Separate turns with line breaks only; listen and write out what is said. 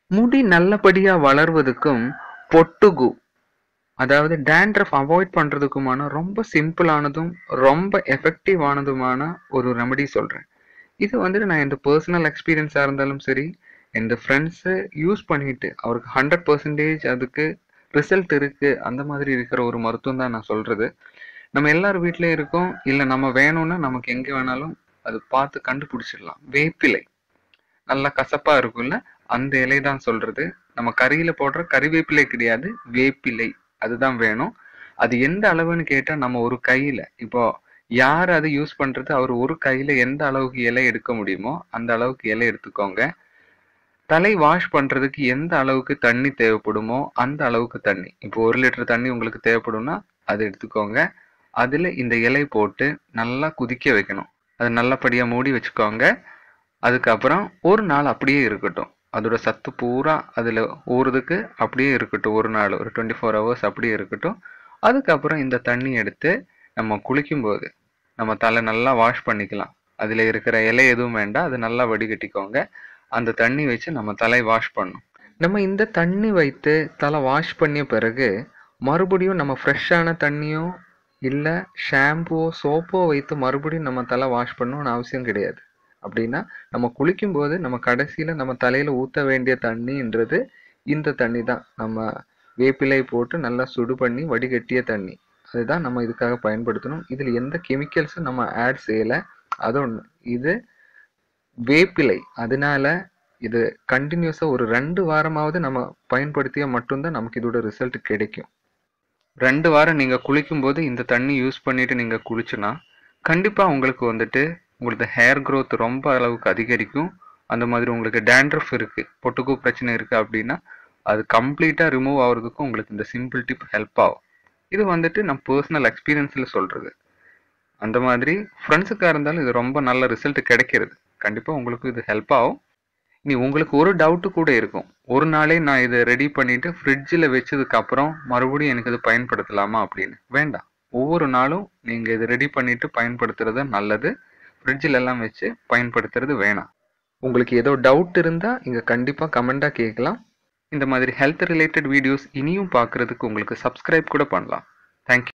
முடி நல்லபடியா வளர்வதுக்கும் பொட்டுகு அதாவது டேண்ட்ரஃப் அவாய்ட் பண்றதுக்குமான ரொம்ப சிம்பிளானதும் ரொம்ப எஃபெக்டிவானதுமான ஒரு ரெமடி சொல்றேன் இது வந்துட்டு நான் எந்த பர்சனல் எக்ஸ்பீரியன்ஸாக இருந்தாலும் சரி எந்த ஃப்ரெண்ட்ஸு யூஸ் பண்ணிட்டு அவருக்கு ஹண்ட்ரட் பர்சன்டேஜ் அதுக்கு ரிசல்ட் இருக்கு அந்த மாதிரி இருக்கிற ஒரு மருத்துவம் தான் நான் சொல்றது நம்ம எல்லார் வீட்லயும் இருக்கோம் இல்லை நம்ம வேணும்னா நமக்கு எங்கே வேணாலும் அது பார்த்து கண்டுபிடிச்சிடலாம் வேப்பிலை நல்லா கசப்பா இருக்கும்ல அந்த இலை தான் சொல்றது நம்ம கறியில போடுற கறிவேப்பிலை கிடையாது வேப்பிலை அதுதான் வேணும் அது எந்த அளவுன்னு கேட்டா நம்ம ஒரு கையில இப்போ யார் அதை யூஸ் பண்றது அவர் ஒரு கையில எந்த அளவுக்கு இலை எடுக்க முடியுமோ அந்த அளவுக்கு இலை எடுத்துக்கோங்க தலை வாஷ் பண்றதுக்கு எந்த அளவுக்கு தண்ணி தேவைப்படுமோ அந்த அளவுக்கு தண்ணி இப்போ ஒரு லிட்டர் தண்ணி உங்களுக்கு தேவைப்படும்னா அதை எடுத்துக்கோங்க அதுல இந்த இலை போட்டு நல்லா கொதிக்க வைக்கணும் அது நல்லபடியா மூடி வச்சுக்கோங்க அதுக்கப்புறம் ஒரு நாள் அப்படியே இருக்கட்டும் அதோட சத்து பூரா அதில் ஊறுறதுக்கு அப்படியே இருக்கட்டும் ஒரு நாள் ஒரு டுவெண்ட்டி ஃபோர் ஹவர்ஸ் அப்படியே இருக்கட்டும் அதுக்கப்புறம் இந்த தண்ணி எடுத்து நம்ம குளிக்கும்போது நம்ம தலை நல்லா வாஷ் பண்ணிக்கலாம் அதில் இருக்கிற இலை எதுவும் வேண்டாம் அது நல்லா வடிகட்டிக்கோங்க அந்த தண்ணி வச்சு நம்ம தலை வாஷ் பண்ணணும் நம்ம இந்த தண்ணி வைத்து தலை வாஷ் பண்ணிய பிறகு மறுபடியும் நம்ம ஃப்ரெஷ்ஷான தண்ணியோ இல்லை ஷாம்புவோ சோப்போ வைத்து மறுபடியும் நம்ம தலை வாஷ் பண்ணணும்னு அவசியம் கிடையாது அப்படின்னா நம்ம குளிக்கும்போது நம்ம கடைசியில் நம்ம தலையில் ஊற்ற வேண்டிய தண்ணின்றது இந்த தண்ணி தான் நம்ம வேப்பிலை போட்டு நல்லா சுடு பண்ணி வடிகட்டிய தண்ணி அதுதான் நம்ம இதுக்காக பயன்படுத்தணும் இதில் எந்த கெமிக்கல்ஸும் நம்ம ஆட் செய்யலை அது ஒன்று இது வேப்பிலை அதனால இது கண்டினியூஸாக ஒரு ரெண்டு வாரமாவது நம்ம பயன்படுத்திய மட்டும்தான் நமக்கு இதோட ரிசல்ட் கிடைக்கும் ரெண்டு வாரம் நீங்கள் குளிக்கும்போது இந்த தண்ணி யூஸ் பண்ணிட்டு நீங்கள் குளிச்சுனா கண்டிப்பாக உங்களுக்கு வந்துட்டு உங்களுக்கு ஹேர் growth ரொம்ப அளவுக்கு அதிகரிக்கும் அந்த மாதிரி உங்களுக்கு டேண்ட்ரஃப் இருக்கு பொட்டுக்கு பிரச்சனை இருக்கு அப்படின்னா அது கம்ப்ளீட்டாக ரிமூவ் ஆகுறதுக்கும் உங்களுக்கு இந்த சிம்பிள் டிப் ஹெல்ப் ஆகும் இது வந்துட்டு நான் பர்சனல் எக்ஸ்பீரியன்ஸில் சொல்றது அந்த மாதிரி ஃப்ரெண்ட்ஸுக்காக இருந்தாலும் இது ரொம்ப நல்ல ரிசல்ட் கிடைக்கிறது கண்டிப்பாக உங்களுக்கு இது ஹெல்ப் ஆகும் நீ உங்களுக்கு ஒரு டவுட்டு கூட இருக்கும் ஒரு நாளே நான் இதை ரெடி பண்ணிட்டு ஃப்ரிட்ஜில் வச்சதுக்கு அப்புறம் மறுபடியும் எனக்கு இது பயன்படுத்தலாமா அப்படின்னு வேண்டாம் ஒவ்வொரு நாளும் நீங்கள் இதை ரெடி பண்ணிட்டு பயன்படுத்துறது நல்லது ஃப்ரிட்ஜில் எல்லாம் வச்சு பயன்படுத்துறது வேணாம் உங்களுக்கு ஏதோ டவுட் இருந்தால் இங்கே கண்டிப்பாக கமெண்டாக கேட்கலாம் இந்த மாதிரி ஹெல்த் ரிலேட்டட் வீடியோஸ் இனியும் பார்க்குறதுக்கு உங்களுக்கு சப்ஸ்கிரைப் கூட பண்ணலாம் தேங்க்யூ